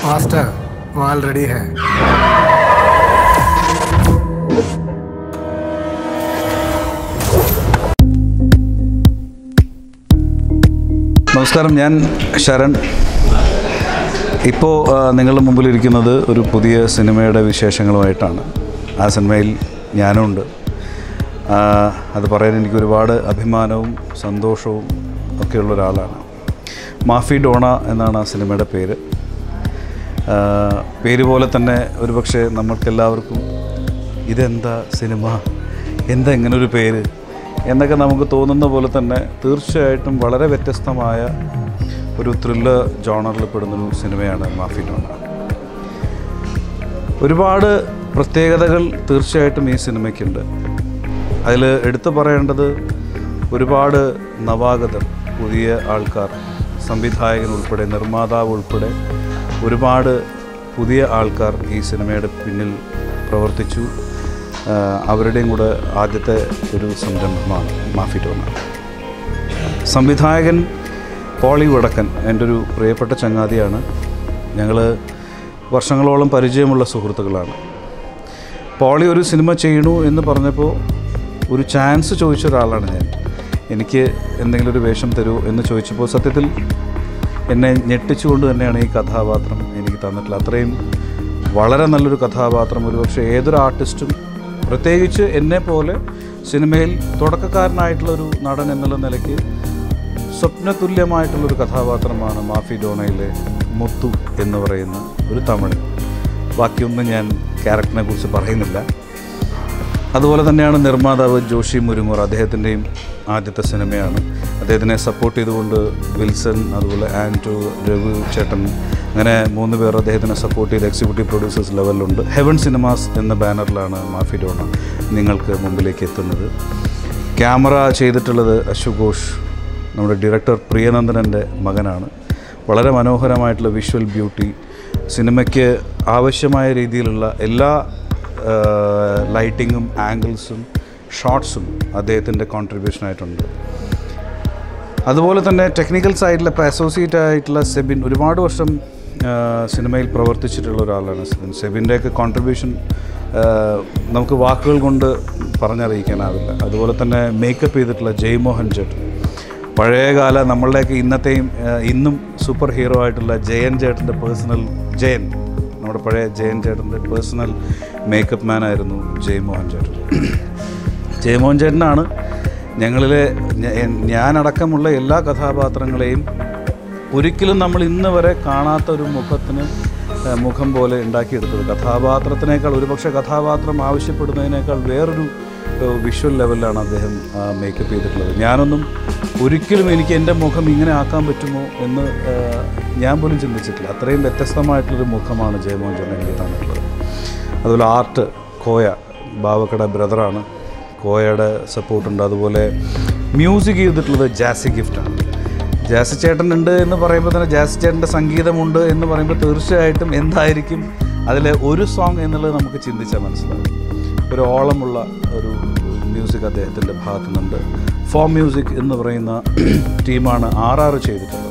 master माल ready है നമസ്കാരം ഞാൻ ശരൺ ഇപ്പോൾ നിങ്ങളുടെ മുമ്പിലിരിക്കുന്നത് ഒരു പുതിയ സിനിമയുടെ വിശേഷങ്ങളുമായിട്ടാണ് ആ സിനിമയിൽ ഞാനുണ്ട് ആ, അത് പറയാൻ എനിക്ക് ഒരുപാട് അഭിമാനവും സന്തോഷവും ഒക്കെയുള്ള ഒരാളാണ് മാഫി ഡോണ എന്നാണ് ആ സിനിമയുടെ പേര് ആ, പേര് പോലെ തന്നെ ഒരുപക്ഷെ നമ്മൾക്കെല്ലാവർക്കും ഇതെന്താ സിനിമ എന്താ ഇങ്ങനൊരു പേര് എന്നൊക്കെ നമുക്ക് തോന്നുന്ന പോലെ തന്നെ തീർച്ചയായിട്ടും വളരെ വ്യത്യസ്തമായ ഒരു ത്രില്ലർ ജോണറിൽ പെടുന്നൊരു സിനിമയാണ് മാഫി ഡോണ ഒരുപാട് പ്രത്യേകതകൾ തീർച്ചയായിട്ടും ഈ സിനിമയ്ക്കുണ്ട് അതിൽ എടുത്തു പറയേണ്ടത് ഒരുപാട് നവാഗതർ പുതിയ ആൾക്കാർ സംവിധായകൻ ഉൾപ്പെടെ നിർമ്മാതാവ് ഉൾപ്പെടെ ഒരുപാട് പുതിയ ആൾക്കാർ ഈ സിനിമയുടെ പിന്നിൽ പ്രവർത്തിച്ചു ആ, അവരുടെയും കൂടെ ആദ്യത്തെ ഒരു സംരംഭമാണ് മാഫി ടോണ സംവിധായകൻ പോളി വടക്കൻ എൻ്റെ ഒരു പ്രിയപ്പെട്ട ചങ്ങാതിയാണ് ഞങ്ങൾ വർഷങ്ങളോളം പരിചയമുള്ള സുഹൃത്തുക്കളാണ് പോളി ഒരു സിനിമ ചെയ്യണു എന്ന് പറഞ്ഞപ്പോൾ ഒരു ചാൻസ് ചോദിച്ച ഒരാളാണ് ഞാൻ എനിക്ക് എന്തെങ്കിലും ഒരു വേഷം തരൂ എന്ന് ചോദിച്ചപ്പോൾ സത്യത്തിൽ എന്നെ ഞെട്ടിച്ചുകൊണ്ട് തന്നെയാണ് ഈ കഥാപാത്രം എനിക്ക് തന്നിട്ടുള്ളത് അത്രയും വളരെ നല്ലൊരു കഥാപാത്രം ഒരുപക്ഷെ ഏതൊരു ആർട്ടിസ്റ്റും പ്രത്യേകിച്ച് എന്നെ പോലെ സിനിമയിൽ തുടക്കക്കാരനായിട്ടുള്ള ഒരു നടൻ എന്നുള്ള നിലയ്ക്ക് സ്വപ്നതുല്യമായിട്ടുള്ളൊരു കഥാപാത്രമാണ് മാഫി ഡോണയിലെ മുത്തു എന്ന് പറയുന്ന ഒരു തമിഴ് ബാക്കിയൊന്നും ഞാൻ ക്യാരക്ടറിനെ കുറിച്ച് പറയുന്നില്ല അതുപോലെ തന്നെയാണ് നിർമ്മാതാവ് ജോഷി മുരുമുർ അദ്ദേഹത്തിൻ്റെയും ആദ്യത്തെ സിനിമയാണ് അദ്ദേഹത്തിനെ സപ്പോർട്ട് ചെയ്തുകൊണ്ട് വിൽസൺ അതുപോലെ ആൻറ്റു രഘു ചേട്ടൻ അങ്ങനെ മൂന്ന് പേർ അദ്ദേഹത്തിനെ സപ്പോർട്ട് ചെയ്ത് എക്സിക്യൂട്ടീവ് പ്രൊഡ്യൂസേഴ്സ് ലെവലിലുണ്ട് ഹെവൻ സിനിമാസ് എന്ന ബാനറിലാണ് മാഫി ഡോണ നിങ്ങൾക്ക് മുമ്പിലേക്ക് എത്തുന്നത് ക്യാമറ ചെയ്തിട്ടുള്ളത് അശു ഘോഷ് നമ്മുടെ ഡയറക്ടർ പ്രിയനന്ദനൻ്റെ മകനാണ് വളരെ മനോഹരമായിട്ടുള്ള വിഷ്വൽ ബ്യൂട്ടി സിനിമയ്ക്ക് ആവശ്യമായ രീതിയിലുള്ള എല്ലാ ലൈറ്റിങ്ങും ആംഗിൾസും ഷോട്ട്സും അദ്ദേഹത്തിൻ്റെ കോൺട്രിബ്യൂഷൻ ആയിട്ടുണ്ട് അതുപോലെ തന്നെ ടെക്നിക്കൽ സൈഡിൽ ഇപ്പോൾ അസോസിയേറ്റ് ആയിട്ടുള്ള സെബിൻ ഒരുപാട് വർഷം ആ, സിനിമയിൽ പ്രവർത്തിച്ചിട്ടുള്ള ഒരാളാണ് സെബിൻ സെബിൻ്റെയൊക്കെ കോൺട്രിബ്യൂഷൻ നമുക്ക് വാക്കുകൾ കൊണ്ട് പറഞ്ഞറിയിക്കാനാവില്ല അതുപോലെ തന്നെ മേക്കപ്പ് ചെയ്തിട്ടുള്ള ജയ്മോഹൻ ചേട്ടൻ പഴയകാല നമ്മളുടെയൊക്കെ ഇന്നത്തെയും ആ, ഇന്നും സൂപ്പർ ഹീറോ ആയിട്ടുള്ള ജയൻ ചേട്ടൻ്റെ പേഴ്സണൽ ജയൻ നമ്മുടെ പഴയ ജയൻ ചേട്ടൻ്റെ പേഴ്സണൽ മേക്കപ്പ് മാനായിരുന്നു ജയ്മോഹൻ ചേട്ടൻ ജയമോഹൻ ചേട്ടനാണ് ഞങ്ങളിലെ ഞ- ഞാനടക്കമുള്ള എല്ലാ കഥാപാത്രങ്ങളെയും ഒരിക്കലും നമ്മൾ ഇന്ന് വരെ കാണാത്ത ഒരു മുഖത്തിന് ഏഹ്, മുഖം പോലെ ഉണ്ടാക്കിയെടുത്തത് കഥാപാത്രത്തിനേക്കാൾ ഒരുപക്ഷെ കഥാപാത്രം ആവശ്യപ്പെടുന്നതിനേക്കാൾ വേറൊരു ഏഹ്, വിഷ്വൽ ലെവലിലാണ് അദ്ദേഹം മേക്കപ്പ് ചെയ്തിട്ടുള്ളത് ഞാനൊന്നും ഒരിക്കലും എനിക്ക് എൻ്റെ മുഖം ഇങ്ങനെ ആക്കാൻ പറ്റുമോ എന്ന് ഏഹ്, ഞാൻ പോലും ചിന്തിച്ചിട്ടില്ല അത്രയും വ്യത്യസ്തമായിട്ടുള്ളൊരു മുഖമാണ് ജയമോഹൻ ചേട്ടൻ എനിക്ക് തന്നിട്ടുള്ളത് അതുപോലെ ആർട്ട് കോയ ബാവക്കട ബ്രദറാണ് കോയയുടെ സപ്പോർട്ടുണ്ട് അതുപോലെ മ്യൂസിക് ചെയ്തിട്ടുള്ളത് ജാസി ഗിഫ്റ്റാണ് ജാസി ചേട്ടൻ ഉണ്ട് എന്ന് പറയുമ്പോൾ തന്നെ ജാസി ചേട്ടൻ്റെ സംഗീതമുണ്ട് എന്ന് പറയുമ്പോൾ തീർച്ചയായിട്ടും എന്തായിരിക്കും അതിലെ ഒരു സോങ് എന്നുള്ളത് നമുക്ക് ചിന്തിച്ചാൽ മനസ്സിലാവും ഒരു ഓളമുള്ള ഒരു മ്യൂസിക് അദ്ദേഹത്തിൻ്റെ ഭാഗത്തു നിന്നുണ്ട് ഫോം മ്യൂസിക് എന്ന് പറയുന്ന ടീമാണ് ആർ ആർ ചെയ്തിട്ടുള്ളത്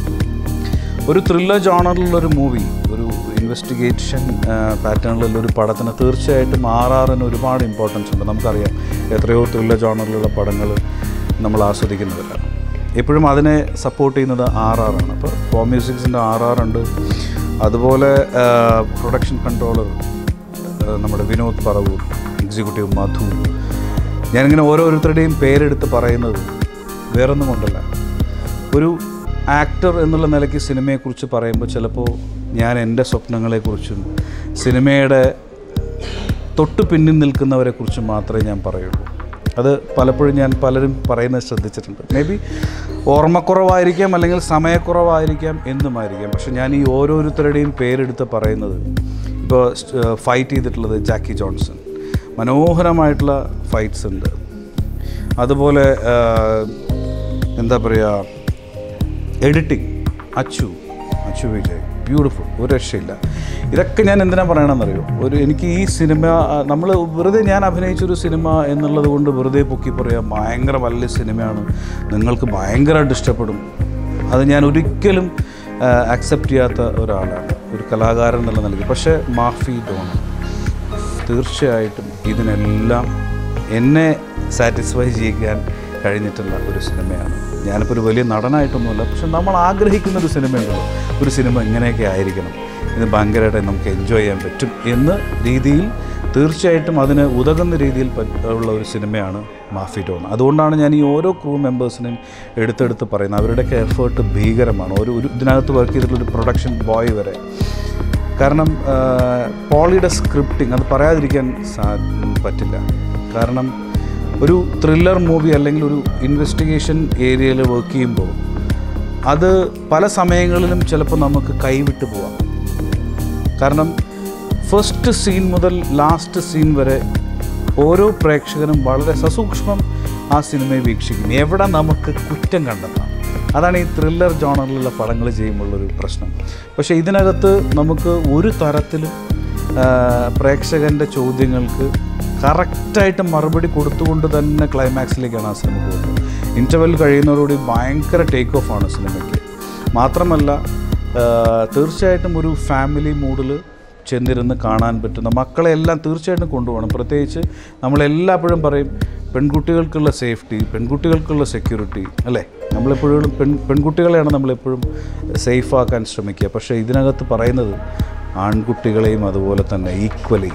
ഒരു ത്രില്ലർ ജോണറിലുള്ളൊരു മൂവി ഒരു ഇൻവെസ്റ്റിഗേഷൻ പാറ്റേണിലുള്ള ഒരു പടത്തിന് തീർച്ചയായിട്ടും ആർ ആറിന് ഒരുപാട് ഇമ്പോർട്ടൻസ് ഉണ്ട് നമുക്കറിയാം എത്രയോ ത്രില്ലർ ജോണറിലുള്ള പടങ്ങൾ നമ്മൾ ആസ്വദിക്കുന്നവരാണ് എപ്പോഴും അതിനെ സപ്പോർട്ട് ചെയ്യുന്നത് ആർ ആർ ആണ് അപ്പോൾ ഫോം മ്യൂസിക്സിൻ്റെ ആർ ആർ ഉണ്ട് അതുപോലെ പ്രൊഡക്ഷൻ കൺട്രോളർ നമ്മുടെ വിനോദ് പറവൂർ എക്സിക്യൂട്ടീവ് മധു ഞാനിങ്ങനെ ഓരോരുത്തരുടെയും പേരെടുത്ത് പറയുന്നത് വേറൊന്നും കൊണ്ടല്ല ഒരു ആക്ടർ എന്നുള്ള നിലയ്ക്ക് സിനിമയെക്കുറിച്ച് പറയുമ്പോൾ ചിലപ്പോൾ ഞാൻ എൻ്റെ സ്വപ്നങ്ങളെക്കുറിച്ചും സിനിമയുടെ തൊട്ട് പിന്നിൽ നിൽക്കുന്നവരെക്കുറിച്ചും മാത്രമേ ഞാൻ പറയുള്ളൂ അത് പലപ്പോഴും ഞാൻ പലരും പറയുന്നത് ശ്രദ്ധിച്ചിട്ടുണ്ട് മേ ബി ഓർമ്മക്കുറവായിരിക്കാം അല്ലെങ്കിൽ സമയക്കുറവായിരിക്കാം എന്നുമായിരിക്കാം പക്ഷെ ഞാൻ ഈ ഓരോരുത്തരുടെയും പേരെടുത്ത് പറയുന്നത് ഇപ്പോൾ ഫൈറ്റ് ചെയ്തിട്ടുള്ളത് ജാക്കി ജോൺസൺ മനോഹരമായിട്ടുള്ള ഫൈറ്റ്സ് ഉണ്ട് അതുപോലെ ആ, എന്താ പറയുക എഡിറ്റിംഗ് അച്ചു അച്ചു വിജയ് ബ്യൂട്ടിഫുൾ ഒരു രക്ഷയില്ല ഇതൊക്കെ ഞാൻ എന്തിനാ പറയണമെന്നറിയോ ഒരു എനിക്ക് ഈ സിനിമ നമ്മൾ വെറുതെ ഞാൻ അഭിനയിച്ചൊരു സിനിമ എന്നുള്ളത് കൊണ്ട് വെറുതെ പൊക്കി പറയാം ഭയങ്കര വലിയ സിനിമയാണ് നിങ്ങൾക്ക് ഭയങ്കരമായിട്ട് ഇഷ്ടപ്പെടും അത് ഞാൻ ഒരിക്കലും അക്സെപ്റ്റ് ചെയ്യാത്ത ഒരാളാണ് ഒരു കലാകാരൻ എന്നുള്ള നിലയ്ക്ക് പക്ഷേ മാഫി ഡോൺ തീർച്ചയായിട്ടും ഇതിനെല്ലാം എന്നെ സാറ്റിസ്ഫൈ ചെയ്യിക്കാൻ കഴിഞ്ഞിട്ടുള്ള ഒരു സിനിമയാണ് ഞാനിപ്പോൾ ഒരു വലിയ നടനായിട്ടൊന്നുമല്ല പക്ഷെ നമ്മൾ ആഗ്രഹിക്കുന്ന ഒരു സിനിമയുണ്ടല്ലോ ഒരു സിനിമ ഇങ്ങനെയൊക്കെ ആയിരിക്കണം ഇത് ഭയങ്കരമായിട്ട് നമുക്ക് എൻജോയ് ചെയ്യാൻ പറ്റും എന്ന രീതിയിൽ തീർച്ചയായിട്ടും അതിന് ഉതകുന്ന രീതിയിൽ പറ്റ- ഉള്ള ഒരു സിനിമയാണ് മാഫി ഡോൺ അതുകൊണ്ടാണ് ഞാൻ ഈ ഓരോ ക്രൂ മെമ്പേഴ്സിനെയും എടുത്തെടുത്ത് പറയുന്നത് അവരുടെയൊക്കെ എഫേർട്ട് ഭീകരമാണ് ഒരു ഒരു ഇതിനകത്ത് വർക്ക് ചെയ്തിട്ടുള്ള ഒരു പ്രൊഡക്ഷൻ ബോയ് വരെ കാരണം ആ, പോളിയുടെ സ്ക്രിപ്റ്റിംഗ് അത് പറയാതിരിക്കാൻ സാ പറ്റില്ല കാരണം ഒരു ത്രില്ലർ മൂവി അല്ലെങ്കിൽ ഒരു ഇൻവെസ്റ്റിഗേഷൻ ഏരിയയിൽ വർക്ക് ചെയ്യുമ്പോൾ അത് പല സമയങ്ങളിലും ചിലപ്പോൾ നമുക്ക് കൈവിട്ട് പോവാം കാരണം ഫസ്റ്റ് സീൻ മുതൽ ലാസ്റ്റ് സീൻ വരെ ഓരോ പ്രേക്ഷകനും വളരെ സസൂക്ഷ്മം ആ സിനിമയെ വീക്ഷിക്കും എവിടെ നമുക്ക് കുറ്റം കണ്ടെത്താം അതാണ് ഈ ത്രില്ലർ ജോണറിലുള്ള പടങ്ങൾ ചെയ്യുമ്പോഴുള്ളൊരു പ്രശ്നം പക്ഷേ ഇതിനകത്ത് നമുക്ക് ഒരു തരത്തിലും ആ, പ്രേക്ഷകൻ്റെ ചോദ്യങ്ങൾക്ക് കറക്റ്റായിട്ട് മറുപടി കൊടുത്തുകൊണ്ട് തന്നെ ക്ലൈമാക്സിലേക്കാണ് ആ സിനിമ പോകുന്നത് ഇൻ്റർവെൽ കഴിയുന്നതോടുകൂടി ഭയങ്കര ടേക്ക് ഓഫ് ആണ് സിനിമയ്ക്ക് മാത്രമല്ല ആ, തീർച്ചയായിട്ടും ഒരു ഫാമിലി മൂഡിൽ ചെന്നിരുന്ന് കാണാൻ പറ്റുന്ന മക്കളെ എല്ലാം തീർച്ചയായിട്ടും കൊണ്ടുപോകണം പ്രത്യേകിച്ച് നമ്മളെല്ലാപ്പോഴും പറയും പെൺകുട്ടികൾക്കുള്ള സേഫ്റ്റി പെൺകുട്ടികൾക്കുള്ള സെക്യൂരിറ്റി അല്ലേ നമ്മളെപ്പോഴും പെൺ പെൺകുട്ടികളെയാണ് നമ്മളെപ്പോഴും സേഫ് ആക്കാൻ ശ്രമിക്കുക പക്ഷേ ഇതിനകത്ത് പറയുന്നത് ആൺകുട്ടികളെയും അതുപോലെ തന്നെ ഈക്വലി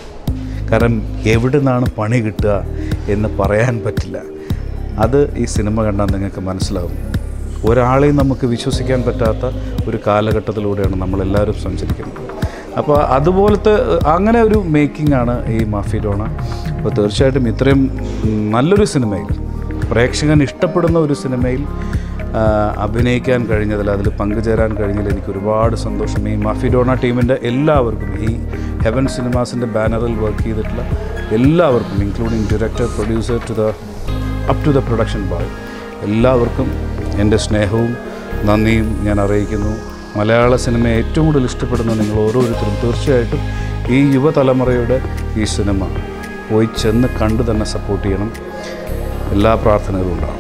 കാരണം എവിടെ നിന്നാണ് പണി കിട്ടുക എന്ന് പറയാൻ പറ്റില്ല അത് ഈ സിനിമ കണ്ടാൽ നിങ്ങൾക്ക് മനസ്സിലാവും ഒരാളെയും നമുക്ക് വിശ്വസിക്കാൻ പറ്റാത്ത ഒരു കാലഘട്ടത്തിലൂടെയാണ് നമ്മളെല്ലാവരും സഞ്ചരിക്കുന്നത് അപ്പോൾ അതുപോലത്തെ ഏഹ്, അങ്ങനെ ഒരു മേക്കിംഗ് ആണ് ഈ മാഫി ഡോണ അപ്പോൾ തീർച്ചയായിട്ടും ഇത്രയും നല്ലൊരു സിനിമയിൽ പ്രേക്ഷകൻ ഇഷ്ടപ്പെടുന്ന ഒരു സിനിമയിൽ ആ, അഭിനയിക്കാൻ കഴിഞ്ഞതിൽ അതിൽ പങ്കുചേരാൻ കഴിഞ്ഞതിൽ എനിക്ക് ഒരുപാട് സന്തോഷം ഈ മാഫി ഡോണ ടീമിൻ്റെ എല്ലാവർക്കും ഈ ഹെവൻ സിനിമാസിൻ്റെ ബാനറിൽ വർക്ക് ചെയ്തിട്ടുള്ള എല്ലാവർക്കും including director producer to the up to the production boy എല്ലാവർക്കും എൻ്റെ സ്നേഹവും നന്ദിയും ഞാൻ അറിയിക്കുന്നു മലയാള സിനിമയെ ഏറ്റവും കൂടുതൽ ഇഷ്ടപ്പെടുന്ന നിങ്ങൾ ഓരോരുത്തരും തീർച്ചയായിട്ടും ഈ യുവതലമുറയുടെ ഈ സിനിമ പോയി ചെന്ന് കണ്ടു തന്നെ സപ്പോർട്ട് ചെയ്യണം എല്ലാ പ്രാർത്ഥനകളും ഉണ്ടാകും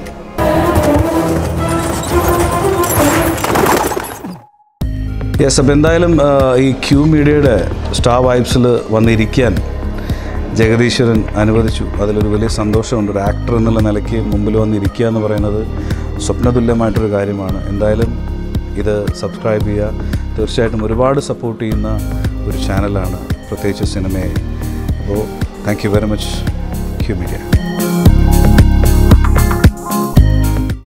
യെസ് അപ്പോൾ എന്തായാലും ആ, ഈ ക്യൂ മീഡിയയുടെ സ്റ്റാർ വൈബ്സിൽ വന്നിരിക്കാൻ ജഗദീശ്വരൻ അനുവദിച്ചു അതിലൊരു വലിയ സന്തോഷമുണ്ട് ഒരു ആക്ടർ എന്നുള്ള നിലയ്ക്ക് മുമ്പിൽ വന്നിരിക്കുക എന്ന് പറയുന്നത് സ്വപ്നതുല്യമായിട്ടൊരു കാര്യമാണ് എന്തായാലും ഇത് സബ്സ്ക്രൈബ് ചെയ്യുക തീർച്ചയായിട്ടും ഒരുപാട് സപ്പോർട്ട് ചെയ്യുന്ന ഒരു ചാനലാണ് പ്രത്യേകിച്ച് സിനിമയെ അപ്പോൾ thank you very much Q media